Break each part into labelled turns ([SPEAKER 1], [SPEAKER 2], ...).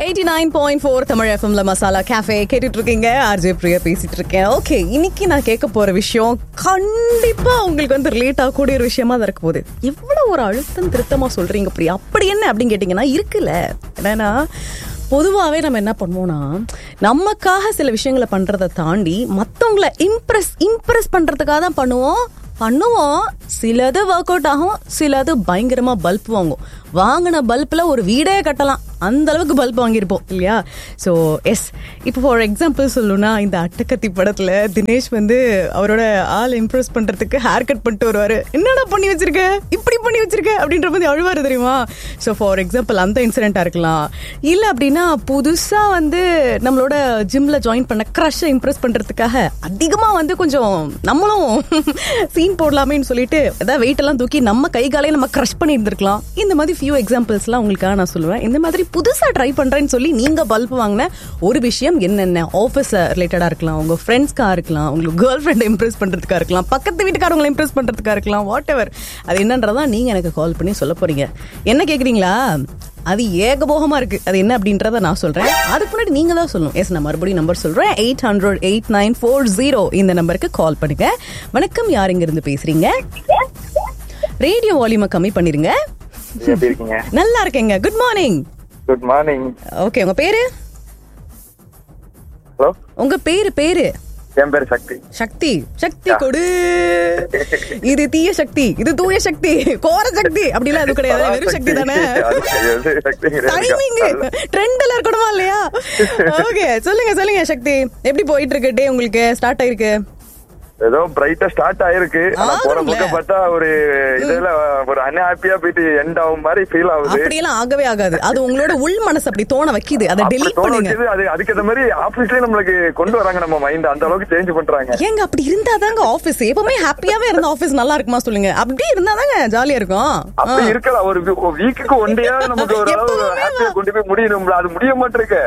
[SPEAKER 1] Eighty nine point four Tamil எஃப்எம்ல masala cafe கேட்டுட்டு இருக்கீங்க ஆர்ஜே பிரியா பேசிட்டு இருக்கேன் ஓகே இன்னைக்கு நான் கேட்க போற விஷயம் கண்டிப்பா உங்களுக்கு வந்து ரிலேட் ஆகக்கூடிய ஒரு விஷயமா தான் இருக்க போகுது எவ்வளவு ஒரு அழுத்தம் திருத்தமா சொல்றீங்க பிரியா அப்படி என்ன அப்படின்னு கேட்டீங்கன்னா இருக்குல்ல என்னன்னா பொதுவாகவே நம்ம என்ன பண்ணுவோம்னா நமக்காக சில விஷயங்களை பண்றதை தாண்டி மற்றவங்களை இம்ப்ரெஸ் இம்ப்ரெஸ் பண்றதுக்காக தான் பண்ணுவோம் பண்ணுவோம் சிலது ஒர்க் அவுட் ஆகும் சிலது பயங்கரமா பல்ப் வாங்கும் வாங்கின பல்ப்ல ஒரு வீடே கட்டலாம் அந்த அளவுக்கு பல்ப் வாங்கியிருப்போம் இல்லையா ஸோ எஸ் இப்போ ஃபார் எக்ஸாம்பிள் சொல்லணும்னா இந்த அட்டக்கத்தி படத்துல தினேஷ் வந்து அவரோட ஆள் இம்ப்ரெஸ் பண்றதுக்கு ஹேர் கட் பண்ணிட்டு வருவாரு என்னடா பண்ணி வச்சிருக்க இப்படி பண்ணி வச்சிருக்க அப்படின்ற மாதிரி அழுவாரு தெரியுமா ஸோ ஃபார் எக்ஸாம்பிள் அந்த இன்சிடென்ட்டா இருக்கலாம் இல்ல அப்படின்னா புதுசா வந்து நம்மளோட ஜிம்ல ஜாயின் பண்ண க்ரஷை இம்ப்ரெஸ் பண்றதுக்காக அதிகமா வந்து கொஞ்சம் நம்மளும் சீன் போடலாமேன்னு சொல்லிட்டு ஏதாவது வெயிட் எல்லாம் தூக்கி நம்ம கை காலையை நம்ம க்ரஷ் பண்ணி இருந்திருக்கலாம் இந்த மாதிரி ஃபியூ எக்ஸாம்பிள்ஸ்லாம் உங்களுக்காக நான் சொல்லுவேன் இந்த மாதிரி புதுசா ட்ரை பண்றேன்னு சொல்லி நீங்க பல்ப் வாங்கின ஒரு விஷயம் என்னென்ன ஆஃபீஸ் ரிலேட்டடா இருக்கலாம் உங்க ஃப்ரெண்ட்ஸ்க்காக இருக்கலாம் உங்களுக்கு கேர்ள் ஃப்ரெண்டை இம்ப்ரெஸ் பண்றதுக்காக இருக்கலாம் பக்கத்து வீட்டுக்காரங்களை இம்ப்ரெஸ் பண்றதுக்காக இருக்கலாம் வாட் எவர் அது என்னன்றதா நீங்க எனக்கு கால் பண்ணி சொல்ல போறீங்க என்ன கேக்குறீங்களா அது ஏகபோகமா இருக்கு அது என்ன அப்படின்றத நான் சொல்றேன் அதுக்கு முன்னாடி நீங்க தான் சொல்லணும் எஸ் நான் மறுபடியும் நம்பர் சொல்றேன் eight hundred eight nine four zero இந்த நம்பருக்கு கால் பண்ணுங்க வணக்கம் யார் இங்க இருந்து பேசுறீங்க ரேடியோ வால்யூமை கம்மி பண்ணிருங்க
[SPEAKER 2] எப்படி இருக்கீங்க
[SPEAKER 1] நல்லா இருக்கேங்க good morning
[SPEAKER 2] good morning
[SPEAKER 1] okay உங்க பேரு
[SPEAKER 2] ஹலோ
[SPEAKER 1] உங்க பேரு பேரு
[SPEAKER 2] என் பேர் சக்தி
[SPEAKER 1] சக்தி சக்தி கொடு இது தீய சக்தி இது தூய சக்தி கோர சக்தி அப்படிலாம் எதுவும் கிடையாது வெறும் சக்தி தானே
[SPEAKER 2] அது கிடையாது, சக்தி கிடையாது.
[SPEAKER 1] டைமிங் ட்ரெண்ட்ல இருக்கணுமா இல்லையா ஓகே சொல்லுங்க சொல்லுங்க சக்தி எப்படி போயிட்டு இருக்கு டே உங்களுக்கு ஸ்டார்ட் ஆயிருக்கு
[SPEAKER 2] ஏதோ பிரைட்டா ஸ்டார்ட் ஆயிருக்கு ஆனா போற
[SPEAKER 1] ஆகும்ல.
[SPEAKER 2] பக்கம் பார்த்தா ஒரு இதுல ஒரு அன்ஹாப்பியா போயிட்டு எண்ட் ஆகும் மாதிரி ஃபீல் ஆகுது
[SPEAKER 1] அப்படியெல்லாம் ஆகவே ஆகாது அது உங்களோட உள் மனசு அப்படி தோண வைக்குது அதை
[SPEAKER 2] அப்படி
[SPEAKER 1] டெலீட்
[SPEAKER 2] தோண
[SPEAKER 1] பண்ணுங்க
[SPEAKER 2] வைக்குது. அது அதுக்கேத்த மாதிரி ஆபீஸ்லயே நம்மளுக்கு கொண்டு வராங்க நம்ம மைண்ட் அந்த அளவுக்கு சேஞ்ச் பண்றாங்க
[SPEAKER 1] ஏங்க அப்படி இருந்தாதாங்க ஆபீஸ் எப்பவுமே ஹாப்பியாவே இருந்த ஆபீஸ் நல்லா இருக்குமா சொல்லுங்க அப்படி இருந்தாதாங்க ஜாலியா இருக்கும்
[SPEAKER 2] அப்படி இருக்கலாம் ஒரு வீக்குக்கு ஒன்றையா நமக்கு ஒரு அளவு
[SPEAKER 1] எப்பவுமே
[SPEAKER 2] ஹாப்பியா கொண்டு போய் முடியணும்ல அது முடிய மாட்டிருக்க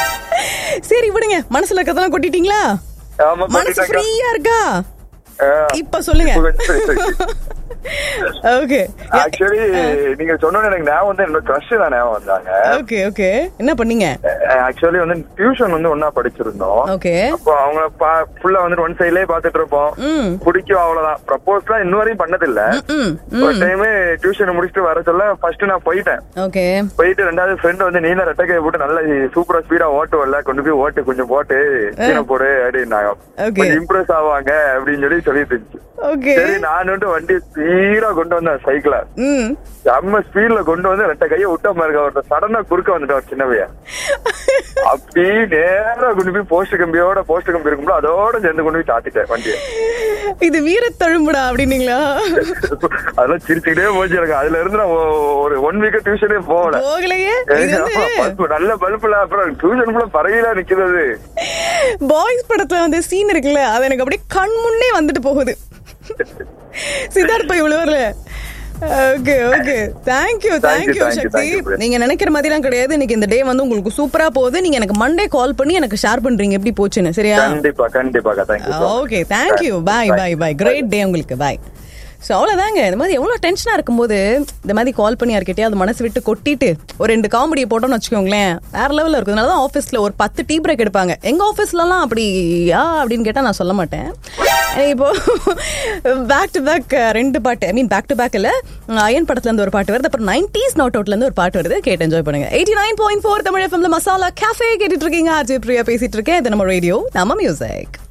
[SPEAKER 1] சரி விடுங்க மனசுல இருக்கிறதெல்லாம் கொட்டிட்டீங்களா
[SPEAKER 2] ஆமா
[SPEAKER 1] மனசு
[SPEAKER 2] பண்ணிட்டாங்க.
[SPEAKER 1] ஃப்ரீயா இருக்கா
[SPEAKER 2] ஆ.
[SPEAKER 1] இப்ப சொல்லுங்க
[SPEAKER 2] இப்ப கொஞ்சம் சரி, சரி.
[SPEAKER 1] ஓகே
[SPEAKER 2] ஆக்சுவலி நீங்க சொன்ன எனக்கு ஞாபகம் வந்து என்னோட க்ரஷ் தான் ஞாபகம் வந்தாங்க
[SPEAKER 1] ஓகே ஓகே என்ன பண்ணீங்க
[SPEAKER 2] ஆக்சுவலி வந்து டியூஷன் வந்து ஒன்னா படிச்சிருந்தோம்
[SPEAKER 1] ஓகே
[SPEAKER 2] அப்போ அவங்க ஃபுல்லா வந்து ஒன் சைட்லயே பாத்துட்டு இருப்போம்
[SPEAKER 1] ம்
[SPEAKER 2] பிடிக்கும் அவ்வளவுதான் ப்ரப்போஸ்லாம் இன்ன வரையும் பண்ணதில்ல
[SPEAKER 1] ம்
[SPEAKER 2] ஒரு டைம் டியூஷன் முடிச்சுட்டு வர சொல்ல ஃபர்ஸ்ட் நான் போயிட்டேன்
[SPEAKER 1] ஓகே
[SPEAKER 2] போயிட்டு ரெண்டாவது ஃப்ரெண்ட் வந்து நீல ரெட்டக்கையை போட்டு நல்லா சூப்பரா ஸ்பீடா ஓட்டுவல்ல கொண்டு போய் ஓட்டு கொஞ்சம் போட்டு கீழே போடு அப்படின்னாங்க
[SPEAKER 1] Okay.
[SPEAKER 2] கொஞ்சம் இம்ப்ரெஸ் ஆவாங்க அப்படின்னு சொல்லி சொல்லிட்டு இருந்துச்சு
[SPEAKER 1] ஓகே
[SPEAKER 2] சரி நான் வந்து வண்டி ஸ்பீடா கொண்டு வந்தேன் சைக்கிள
[SPEAKER 1] ம்
[SPEAKER 2] செம்ம ஸ்பீட்ல கொண்டு வந்து ரெட்ட கையை விட்ட மாதிரி ஒருத்தர் சடனா குறுக்க வந்துட்டான் சின்ன பையன் அப்படி நேரா கொண்டு போய் போஸ்ட் கம்பியோட போஸ்ட் கம்பி இருக்கும்போது அதோட சேர்ந்து கொண்டு போய் சாத்திட்டேன் வண்டியை
[SPEAKER 1] இது வீரத்தழும்புடா அப்படின்னீங்களா
[SPEAKER 2] அதெல்லாம் சிரிச்சுக்கிட்டே போச்சு எனக்கு அதுல இருந்து நான் ஒ- ஒரு ஒன் வீக் டியூஷனே போகல
[SPEAKER 1] போகலையே இது
[SPEAKER 2] ஆமா,
[SPEAKER 1] வந்து
[SPEAKER 2] பல்பு, நல்ல பல்புல அப்புறம் டியூஷன் ஃபுல்லா பறவையில நிக்கிறது
[SPEAKER 1] பாய்ஸ் படத்துல வந்து சீன் இருக்குல்ல அது எனக்கு அப்படியே கண் முன்னே வந்துட்டு போகுது சித்தார்த் பை உழவர்ல okay okay thank you
[SPEAKER 2] Thank you,
[SPEAKER 1] thank you
[SPEAKER 2] thank you,
[SPEAKER 1] Shakti
[SPEAKER 2] thank you, Priya.
[SPEAKER 1] நீங்க நினைக்கிற மாதிரிலாம் கிடையாது இன்னைக்கு இந்த டே வந்து உங்களுக்கு சூப்பரா போகுது நீங்க எனக்கு மண்டே கால் பண்ணி எனக்கு ஷேர் பண்றீங்க எப்படி போச்சுன்னு சரியா
[SPEAKER 2] கண்டிப்பா கண்டிப்பா thank you
[SPEAKER 1] okay thank you bye bye bye great day உங்களுக்கு பாய் ஸோ அவ்வளோதாங்க இந்த மாதிரி எவ்வளோ டென்ஷனாக இருக்கும்போது இந்த மாதிரி கால் பண்ணி யார்கிட்டயே அது மனசு விட்டு கொட்டிட்டு ஒரு ரெண்டு காமெடியை போட்டோம்னு வச்சுக்கோங்களேன் வேற லெவலில் இருக்கும் அதனால தான் ஆஃபீஸில் ஒரு பத்து டீ பிரேக் எடுப்பாங்க எங்கள் ஆஃபீஸ்லலாம் அப்படி யா அப்படின்னு கேட்டால் நான் சொல்ல மாட்டேன் இப்போ பேக் டு பேக் ரெண்டு பாட்டு I mean back to back இல்லை அயன் படத்துலேருந்து ஒரு பாட்டு வருது அப்புறம் நைன்டிஸ் நாட் அவுட்லேருந்து ஒரு பாட்டு வருது கேட்டு என்ஜாய் பண்ணுங்க eighty nine point four Tamil எஃப்எம்ல மசாலா கேஃபே கேட்டுட்டு இருக்கீங்க ஆர்ஜே பிரியா பேசிட்டு இருக்கேன் இது நம்ம ரேடியோ நம்ம மியூசிக்